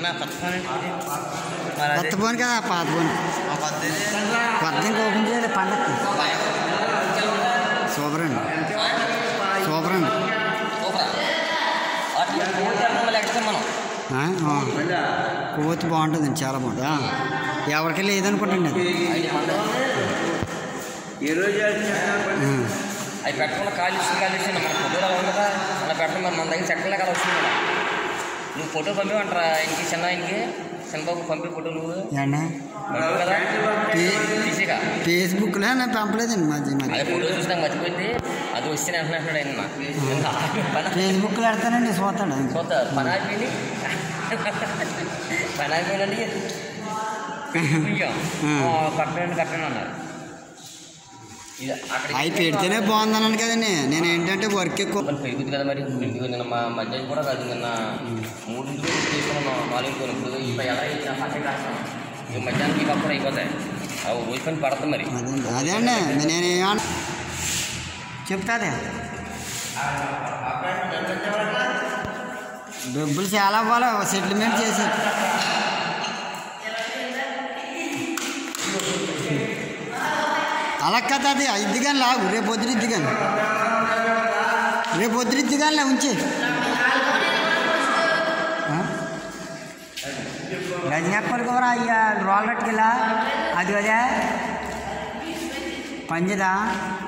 అన్న కొత్త ఫోన్ ఏంటి? మరి అదే. కొత్త ఫోన్ కదా పాత ఫోన్ ఆ కొత్తది. కొత్త ఇంకా ఓపెన్ చేయాలి పండక్కి సూపర్ అండి సూపర్ అండి సూపరా? వాటిలో ఫోన్ చేద్దాం మళ్ళీ ఎక్కడ మనం ఆ, ఆ. కొవ్వొత్తి బాగుంటుందండి చాలా బాగుంటుంది ఆ. ఎవరికి లేదనుకుంటండి అది ఐదు మంది. ఆ. అవి పెట్టకుండా కాల్ చేసి కాల్ చేసి మన ఫోటోలు అలా ఉండదా అలా పెట్టడం మరి మన దగ్గర చెక్కలే కదా వస్తుంది కదా నువ్వు ఫోటో పంపిమంటారా ఇంటికి చిన్న ఆయనకి చిన్నబాబు పంపి ఫోటో నువ్వు ఏండి పంపి కదా తీసేగా ఫేస్బుక్లో నేను పంపలేదండి మధ్య మధ్య అదే ఫోటో చూసి నాకు మర్చిపోయింది అది వస్తే నేను అంటున్నాడు ఆయన పని ఫేస్బుక్లో పెడతానండి చూస్తాడు చూస్తా పని అయిపోయింది పని అయిపోయిందండి కట్టండి కట్టండి అన్నారు ఇది అక్కడ అవి పెడితేనే బాగుందన్నాను కదండి నేను ఏంటంటే వర్క్ ఎక్కువ పని పెరుగుతుంది కదా మరి ఇంటికి నిన్న మా మధ్యాహ్నం కూడా కాదు నిన్న మూడింటికి తీసుకున్నాం నాలుగు ఇప్పుడు ఈ ఎలా ఇచ్చిన పక్కకి రాస్తాం ఈ మధ్యాహ్నం ఈ పక్కన అయిపోతాయి అవి రోజు పని పడుతుంది మరి అదే అదే అండి నేను ఏమన్నా చెప్తాదే డబ్బులు చాలా అవ్వాలి సెటిల్మెంట్ చేసి అలా కదా అది ఇద్ది కానీ లాగు రేపు పొద్దున ఇద్ది కానీ రేపు పొద్దున ఇద్ది కానీ ఉంచి రజనప్పటి కూడా అయ్యా రోల్ రట్టుకెళ్ళా అది అదే పంజదా